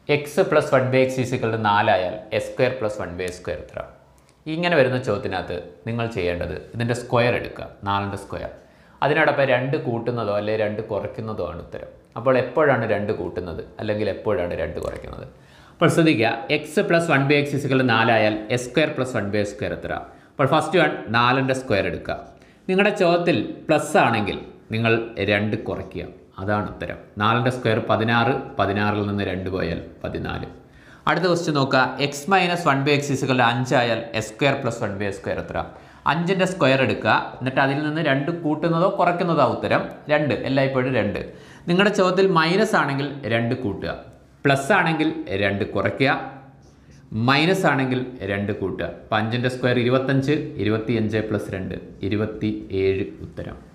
X plus one by x is equal നാലായാൽ x square plus one by square എത്ര ഇങ്ങനെ വരുന്ന ചോദ്യത്തിനകത്ത് നിങ്ങൾ ചെയ്യേണ്ടത് ഇതിൻ്റെ സ്ക്വയർ എടുക്കുക നാലിൻ്റെ സ്ക്വയർ അതിനോടൊപ്പം രണ്ട് കൂട്ടുന്നതോ അല്ലെങ്കിൽ രണ്ട് കുറയ്ക്കുന്നതോ ആണ് ഉത്തരം അപ്പോൾ എപ്പോഴാണ് രണ്ട് കൂട്ടുന്നത് അല്ലെങ്കിൽ എപ്പോഴാണ് രണ്ട് കുറയ്ക്കുന്നത് അപ്പോൾ ശ്രദ്ധിക്കുക x plus one by x is equal നാലായാൽ x square plus one by square എത്ര അപ്പോൾ ഫസ്റ്റ് വൺ നാലിൻ്റെ സ്ക്വയർ എടുക്കുക നിങ്ങളുടെ ചോദ്യത്തിൽ പ്ലസ് ആണെങ്കിൽ നിങ്ങൾ രണ്ട് കുറയ്ക്കുക അതാണ് ഉത്തരം നാലിൻ്റെ സ്ക്വയർ പതിനാറ് പതിനാറിൽ നിന്ന് രണ്ട് പോയാൽ പതിനാല് അടുത്ത ക്വസ്റ്റ്യൻ നോക്കുക x minus one by x ഇസുകളുടെ അഞ്ചായാൽ x square plus one by square എത്ര അഞ്ചിൻ്റെ സ്ക്വയർ എടുക്കുക എന്നിട്ട് അതിൽ നിന്ന് രണ്ട് കൂട്ടുന്നതോ കുറയ്ക്കുന്നതോ ഉത്തരം രണ്ട് എല്ലായ്പ്പോഴും രണ്ട് നിങ്ങളുടെ ചോദ്യത്തിൽ മൈനസ് ആണെങ്കിൽ രണ്ട് കൂട്ടുക പ്ലസ് ആണെങ്കിൽ രണ്ട് കുറയ്ക്കുക മൈനസ് ആണെങ്കിൽ രണ്ട് കൂട്ടുക അപ്പം അഞ്ചിൻ്റെ സ്ക്വയർ ഇരുപത്തഞ്ച് ഇരുപത്തിയഞ്ച് പ്ലസ് രണ്ട് ഇരുപത്തി ഏഴ് ഉത്തരം